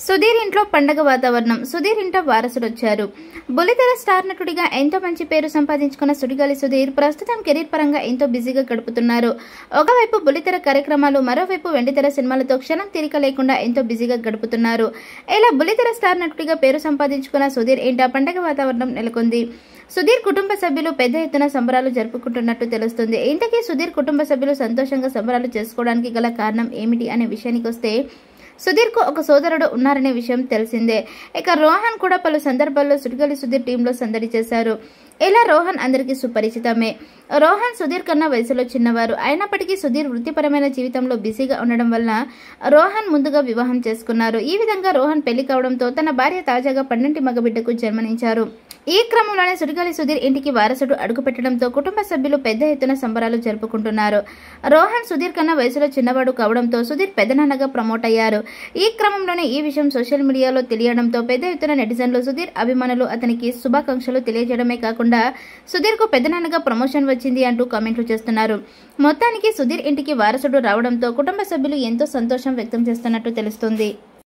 సుధీర్ ఇంట్లో పండగ వాతావరణం సుధీర్ ఇంట వారసుడు వచ్చారు బుల్లితెర స్టార్ నటుడిగా ఎంతో మంచి పేరు సంపాదించుకున్న సుడిగాలి సుధీర్ ప్రస్తుతం కెరీర్ పరంగా ఎంతో బిజీగా గడుపుతున్నారు ఒకవైపు బుల్లితెర కార్యక్రమాలు మరోవైపు వెండితెర సినిమాలతో క్షణం తీరిక లేకుండా ఎంతో బిజీగా గడుపుతున్నారు ఇలా బుల్లితెర స్టార్ నటుడిగా పేరు సంపాదించుకున్న సుధీర్ ఇంట పండగ వాతావరణం నెలకొంది సుధీర్ కుటుంబ సభ్యులు పెద్ద ఎత్తున సంబరాలు జరుపుకుంటున్నట్టు తెలుస్తుంది ఇంతకీ సుధీర్ కుటుంబ సభ్యులు సంతోషంగా సంబరాలు చేసుకోవడానికి గల కారణం ఏమిటి అనే విషయానికి వస్తే సుధీర్కు ఒక సోదరుడు ఉన్నారనే విషయం తెలిసిందే ఇక రోహన్ కూడా పలు సందర్భాల్లో సుడిగలి సుధీర్ టీంలో సందడి చేశారు ఇలా రోహన్ అందరికీ సుపరిచితమే రోహన్ సుధీర్ కన్నా వయసులో చిన్నవారు అయినప్పటికీ సుధీర్ వృత్తిపరమైన జీవితంలో బిజీగా ఉండడం వల్ల రోహన్ ముందుగా వివాహం చేసుకున్నారు ఈ విధంగా రోహన్ పెళ్లి కావడంతో తన భార్య తాజాగా పన్నెంటి మగబిడ్డకు జన్మనించారు ఈ క్రమంలోనే సుడిగాలి సుధీర్ ఇంటికి వారసుడు అడుగుపెట్టడంతో కుటుంబ సభ్యులు పెద్ద ఎత్తున సంబరాలు జరుపుకుంటున్నారు రోహన్ సుధీర్ కన్నా వయసులో చిన్నవాడు కావడంతో సుధీర్ పెద్దనాన్నగా ప్రమోట్ అయ్యారు ఈ క్రమంలోనే ఈ విషయం సోషల్ మీడియాలో తెలియడంతో పెద్ద ఎత్తున నెటిజన్లు సుధీర్ అభిమానులు అతనికి శుభాకాంక్షలు తెలియజేయడమే కాకుండా సుధీర్కు పెద్దనాన్నగా ప్రమోషన్ వచ్చింది అంటూ కామెంట్లు చేస్తున్నారు మొత్తానికి సుధీర్ ఇంటికి వారసుడు రావడంతో కుటుంబ సభ్యులు ఎంతో సంతోషం వ్యక్తం చేస్తున్నట్టు తెలుస్తుంది